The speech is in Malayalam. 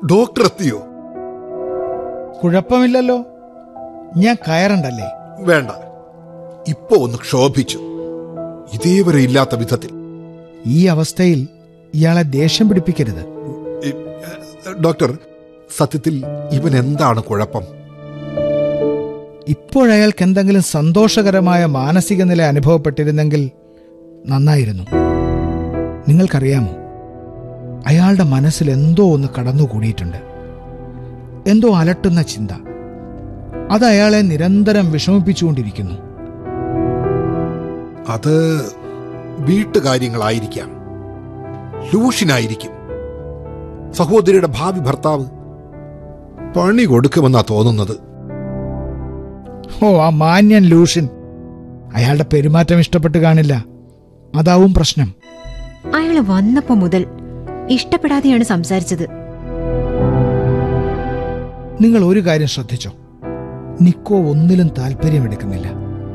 ഡോക്ടർ എത്തിയോ കുഴപ്പമില്ലല്ലോ ഞാൻ കയറണ്ടല്ലേ വേണ്ട ഇപ്പോ ഒന്ന് ക്ഷോഭിച്ചു ഇതേവരെ ഇല്ലാത്ത വിധത്തിൽ ഈ അവസ്ഥയിൽ ഇയാളെ ദേഷ്യം പിടിപ്പിക്കരുത് ഇ, ഏ, ഡോക്ടർ സത്യത്തിൽ ഇവൻ എന്താണ് കുഴപ്പം ഇപ്പോഴയാൾക്ക് എന്തെങ്കിലും സന്തോഷകരമായ മാനസിക നില അനുഭവപ്പെട്ടിരുന്നെങ്കിൽ നന്നായിരുന്നു നിങ്ങൾക്കറിയാമോ അയാളുടെ മനസ്സിൽ എന്തോ ഒന്ന് കടന്നുകൂടിയിട്ടുണ്ട് എന്തോ അലട്ടുന്ന ചിന്ത അത് അയാളെ നിരന്തരം വിഷമിപ്പിച്ചുകൊണ്ടിരിക്കുന്നു അത് വീട്ടുകാര്യങ്ങളായിരിക്കാം ലൂഷിനായിരിക്കും സഹോദരിയുടെ ഭാവി ഭർത്താവ് പണി കൊടുക്കുമെന്നാ തോന്നുന്നത് ഓ ആ മാന്യൻ ലൂഷ്യൻ അയാളുടെ പെരുമാറ്റം ഇഷ്ടപ്പെട്ട് കാണില്ല അതാവും പ്രശ്നം അയാള് വന്നപ്പോ മുതൽ ഇഷ്ടപ്പെടാതെയാണ് സംസാരിച്ചത് നിങ്ങൾ ഒരു കാര്യം ശ്രദ്ധിച്ചോ നിക്കോ ഒന്നിലും താല്പര്യമെടുക്കുന്നില്ല